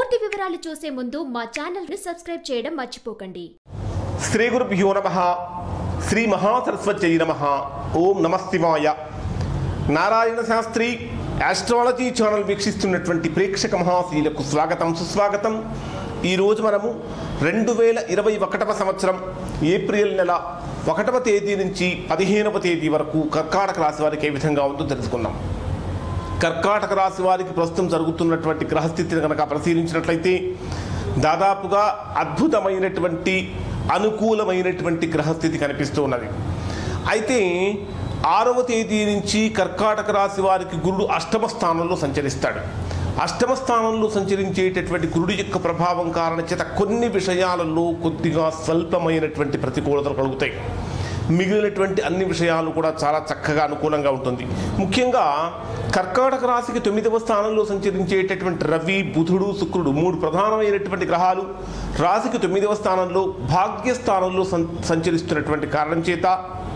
పూర్తి వివరాలు చూసే ముందు మా ఛానల్ ని సబ్స్క్రైబ్ చేయడం మర్చిపోకండి శ్రీ గురుభ్యో నమ శ్రీ మహాసరస్వత్యై నమ ఓం నమ శివాయ నారాయణ శాస్త్రి ఆస్ట్రాలజీ ఛానల్ వీక్షిస్తున్నటువంటి ప్రేక్షక మహాశీలకు స్వాగతం సుస్వాగతం ఈరోజు మనము రెండు వేల ఇరవై ఒకటవ సంవత్సరం ఏప్రిల్ నెల ఒకటవ తేదీ నుంచి పదిహేనవ తేదీ వరకు కర్కాటక రాశి వారికి ఏ విధంగా ఉందో తెలుసుకుందాం కర్కాటక రాశి వారికి ప్రస్తుతం జరుగుతున్నటువంటి గ్రహస్థితిని కనుక పరిశీలించినట్లయితే దాదాపుగా అద్భుతమైనటువంటి అనుకూలమైనటువంటి గ్రహస్థితి కనిపిస్తూ ఉన్నది అయితే ఆరవ తేదీ నుంచి కర్కాటక రాశి వారికి గురుడు అష్టమ స్థానంలో సంచరిస్తాడు అష్టమ స్థానంలో సంచరించేటటువంటి గురుడు యొక్క ప్రభావం కారణం చేత కొన్ని విషయాలలో కొద్దిగా స్వల్పమైనటువంటి ప్రతికూలతలు కలుగుతాయి మిగిలినటువంటి అన్ని విషయాలు కూడా చాలా చక్కగా అనుకూలంగా ఉంటుంది ముఖ్యంగా కర్కాటక రాశికి తొమ్మిదవ స్థానంలో సంచరించేటటువంటి రవి బుధుడు శుక్రుడు మూడు ప్రధానమైనటువంటి గ్రహాలు రాశికి తొమ్మిదవ స్థానంలో భాగ్యస్థానంలో సం- సంచరిస్తున్నటువంటి కారణం చేత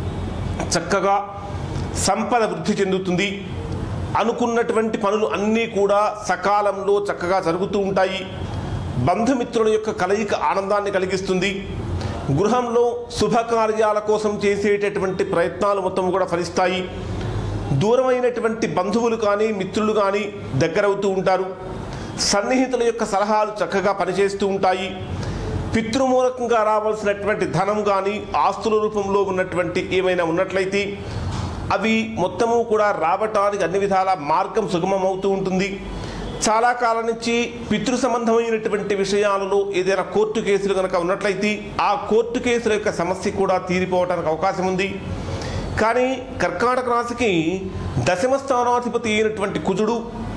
చక్కగా సంపద వృద్ధి చెందుతుంది అనుకున్నటువంటి పనులు అన్నీ కూడా సకాలంలో చక్కగా జరుగుతూ ఉంటాయి బంధుమిత్రుల యొక్క కలయిక ఆనందాన్ని కలిగిస్తుంది గృహంలో శుభకార్యాల కోసం చేసేటటువంటి ప్రయత్నాలు మొత్తం కూడా ఫలిస్తాయి దూరమైనటువంటి బంధువులు కానీ మిత్రులు కానీ దగ్గరవుతూ ఉంటారు సన్నిహితుల యొక్క సలహాలు చక్కగా పనిచేస్తూ ఉంటాయి పితృమూలకంగా రావాల్సినటువంటి ధనం కానీ ఆస్తుల రూపంలో ఉన్నటువంటి ఏమైనా ఉన్నట్లయితే అవి మొత్తము కూడా రావటానికి అన్ని విధాల మార్గం సుగమం అవుతూ ఉంటుంది చాలా కాలం నుంచి పితృ సంబంధమైనటువంటి విషయాలలో ఏదైనా కోర్టు కేసులు కనుక ఉన్నట్లయితే ఆ కోర్టు కేసుల యొక్క సమస్య కూడా తీరిపోవడానికి అవకాశం ఉంది కానీ కర్కాటక రాశికి దశమ స్థానాధిపతి అయినటువంటి కుజుడు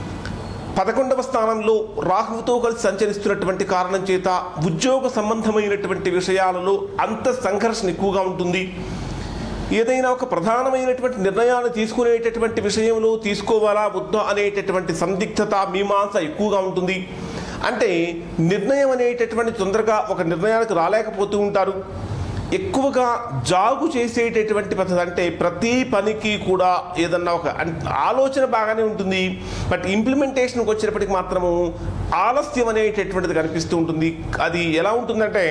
పదకొండవ స్థానంలో రాహువుతో కలిసి సంచరిస్తున్నటువంటి కారణం చేత ఉద్యోగ సంబంధమైనటువంటి విషయాలలో అంత సంఘర్షణ ఎక్కువగా ఉంటుంది ఏదైనా ఒక ప్రధానమైనటువంటి నిర్ణయాలు తీసుకునేటటువంటి విషయంలో తీసుకోవాలా వద్దా అనేటటువంటి సందిగ్ధత మీమాంస ఎక్కువగా ఉంటుంది అంటే నిర్ణయం అనేటటువంటి తొందరగా ఒక నిర్ణయానికి రాలేకపోతూ ఉంటారు ఎక్కువగా జాగు చేసేటటువంటి పద్ధతి అంటే ప్రతి పనికి కూడా ఏదన్నా ఒక అన్- ఆలోచన బాగానే ఉంటుంది బట్ ఇంప్లిమెంటేషన్కి వచ్చేటప్పటికి మాత్రము ఆలస్యం అనేటటువంటిది కనిపిస్తూ ఉంటుంది అది ఎలా ఉంటుందంటే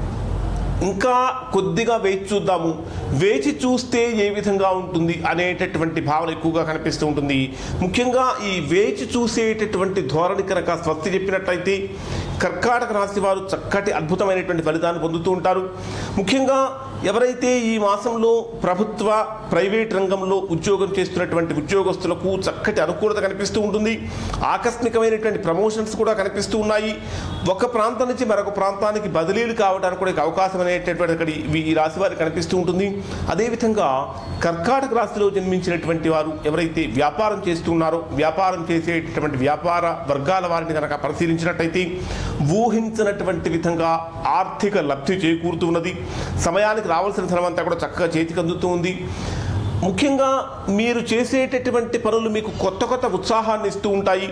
ఇంకా కొద్దిగా వేచి చూద్దాము వేచి చూస్తే ఏ విధంగా ఉంటుంది అనేటటువంటి భావన ఎక్కువగా కనిపిస్తూ ఉంటుంది ముఖ్యంగా ఈ వేచి చూసేటటువంటి ధోరణి కనుక స్వస్తి చెప్పినట్లయితే కర్కాటక రాశి వారు చక్కటి అద్భుతమైనటువంటి ఫలితాన్ని పొందుతూ ఉంటారు ముఖ్యంగా ఎవరైతే ఈ మాసంలో ప్రభుత్వ ప్రైవేట్ రంగంలో ఉద్యోగం చేస్తున్నటువంటి ఉద్యోగస్తులకు చక్కటి అనుకూలత కనిపిస్తూ ఉంటుంది ఆకస్మికమైనటువంటి ప్రమోషన్స్ కూడా కనిపిస్తూ ఉన్నాయి ఒక ప్రాంతం నుంచి మరొక ప్రాంతానికి బదిలీలు కావడానికి కూడా అవకాశం అనేటటువంటి ఇక్కడ ఈ- ఈ రాశి వారికి కనిపిస్తూ ఉంటుంది అదేవిధంగా కర్కాటక రాశిలో జన్మించినటువంటి వారు ఎవరైతే వ్యాపారం చేస్తున్నారో వ్యాపారం చేసేటటువంటి వ్యాపార వర్గాల వారిని కనుక పరిశీలించినట్టయితే ఊహించినటువంటి విధంగా ఆర్థిక లబ్ధి చేకూరుతున్నది సమయానికి రావాల్సిన ధనం అంతా కూడా చక్కగా చేతికి అందుతూ ఉంది ముఖ్యంగా మీరు చేసేటటువంటి పనులు మీకు కొత్త కొత్త ఉత్సాహాన్ని ఇస్తూ ఉంటాయి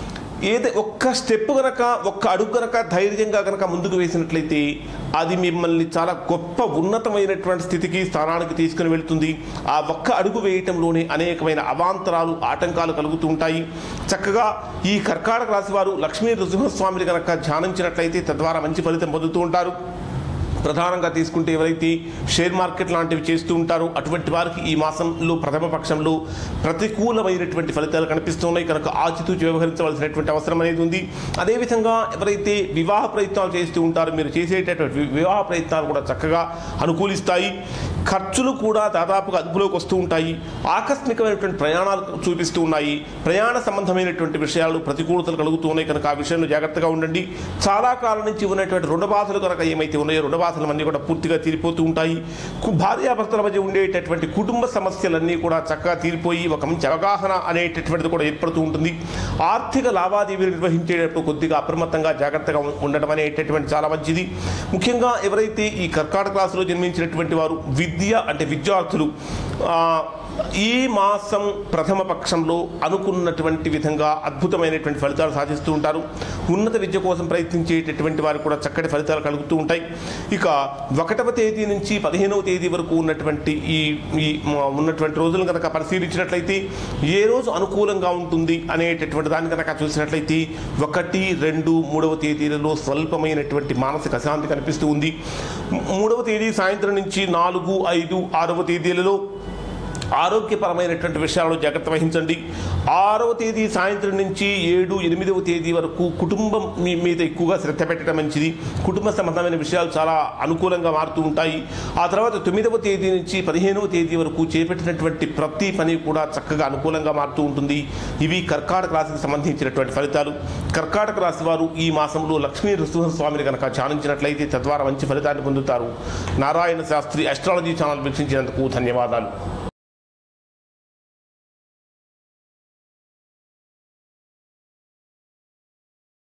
ఏది ఒక్క స్టెప్ గనక ఒక్క అడుగు గనక ధైర్యంగా గనక ముందుకు వేసినట్లయితే అది మిమ్మల్ని చాలా గొప్ప ఉన్నతమైనటువంటి స్థితికి స్థానానికి తీసుకుని వెళ్తుంది ఆ ఒక్క అడుగు వేయటంలోనే అనేకమైన అవాంతరాలు ఆటంకాలు కలుగుతూ ఉంటాయి చక్కగా ఈ కర్కాటక రాశి వారు లక్ష్మీ నృసింహస్వామిని కనుక ధ్యానించినట్లయితే తద్వారా మంచి ఫలితం పొందుతూ ఉంటారు ప్రధానంగా తీసుకుంటే ఎవరైతే షేర్ మార్కెట్ లాంటివి చేస్తూ ఉంటారో అటువంటి వారికి ఈ మాసంలో ప్రథమ పక్షంలో ప్రతికూలమైనటువంటి ఫలితాలు కనిపిస్తున్నాయి కనుక ఆచితూచి వ్యవహరించవలసినటువంటి అవసరం అనేది ఉంది అదేవిధంగా ఎవరైతే వివాహ ప్రయత్నాలు చేస్తూ ఉంటారో మీరు చేసేటటువంటి వి- వివాహ ప్రయత్నాలు కూడా చక్కగా అనుకూలిస్తాయి ఖర్చులు కూడా దాదాపుగా అదుపులోకి వస్తూ ఉంటాయి ఆకస్మికమైనటువంటి ప్రయాణాలు చూపిస్తూ ఉన్నాయి ప్రయాణ సంబంధమైనటువంటి విషయాలు ప్రతికూలతలు కలుగుతూ ఉన్నాయి కనుక ఆ విషయంలో జాగ్రత్తగా ఉండండి చాలా కాలం నుంచి ఉన్నటువంటి రుణ బాధలు కనుక ఏమైతే ఉన్నాయో రుణ బాధలు అన్నీ కూడా పూర్తిగా తీరిపోతూ ఉంటాయి కు- భార్యాభర్తల మధ్య ఉండేటటువంటి కుటుంబ సమస్యలన్నీ కూడా చక్కగా తీరిపోయి ఒక మంచి అవగాహన అనేటటువంటిది కూడా ఏర్పడుతూ ఉంటుంది ఆర్థిక లావాదేవీలు నిర్వహించేటప్పుడు కొద్దిగా అప్రమత్తంగా జాగ్రత్తగా ఉం- ఉండడం అనేటటువంటి చాలా మంచిది ముఖ్యంగా ఎవరైతే ఈ కర్కాటక రాశిలో జన్మించినటువంటి వారు విద్య అంటే విద్యార్థులు ఆ, ఈ మాసం ప్రథమ పక్షంలో అనుకున్నటువంటి విధంగా అద్భుతమైనటువంటి ఫలితాలు సాధిస్తూ ఉంటారు ఉన్నత విద్య కోసం ప్రయత్నించేటటువంటి వారు కూడా చక్కటి ఫలితాలు కలుగుతూ ఉంటాయి ఇక ఒకటవ తేదీ నుంచి పదిహేనవ తేదీ వరకు ఉన్నటువంటి ఈ ఈ మ- ఉన్నటువంటి రోజులు కనుక పరిశీలించినట్లయితే ఏ రోజు అనుకూలంగా ఉంటుంది అనేటటువంటి దాన్ని కనుక చూసినట్లయితే ఒకటి రెండు మూడవ తేదీలలో స్వల్పమైనటువంటి మానసిక అశాంతి కనిపిస్తూ ఉంది మూడవ తేదీ సాయంత్రం నుంచి నాలుగు ఐదు ఆరవ తేదీలలో ఆరోగ్యపరమైనటువంటి విషయాల్లో జాగ్రత్త వహించండి ఆరవ తేదీ సాయంత్రం నుంచి ఏడు ఎనిమిదవ తేదీ వరకు కుటుంబం మీ మీద ఎక్కువగా శ్రద్ధ పెట్టడం మంచిది కుటుంబ సంబంధమైన విషయాలు చాలా అనుకూలంగా మారుతూ ఉంటాయి ఆ తర్వాత తొమ్మిదవ తేదీ నుంచి పదిహేనవ తేదీ వరకు చేపట్టినటువంటి ప్రతి పని కూడా చక్కగా అనుకూలంగా మారుతూ ఉంటుంది ఇవి కర్కాటక రాశికి సంబంధించినటువంటి ఫలితాలు కర్కాటక రాశి వారు ఈ మాసంలో లక్ష్మీ నృసింహస్వామిని కనుక ధ్యానించినట్లయితే తద్వారా మంచి ఫలితాన్ని పొందుతారు నారాయణ శాస్త్రి అస్ట్రాలజీ ఛానల్ వీక్షించినందుకు ధన్యవాదాలు